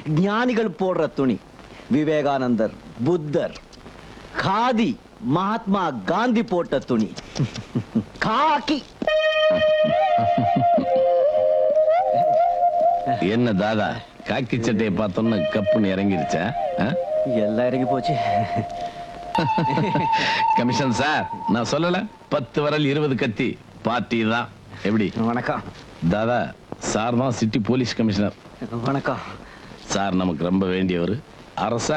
ஞானிகள் போடுற துணி விவேகானந்தர் புத்தர் காதி மகாத்மா காந்தி போட்ட துணி காக்கி என்ன தாதா காக்கி சட்டையை பார்த்தோன்னு கப்புன்னு இறங்கிருச்சா ஆ? எல்லாம் இறங்கி போச்சு கமிஷன் சார் நான் சொல்லல பத்து வரல் இருபது கத்தி பார்ட்டி தான் எப்படி வணக்கம் தாதா சார் தான் சிட்டி போலீஸ் கமிஷனர் வணக்கம் சார் நமக்கு ரொம்ப வேண்டியவர் அரச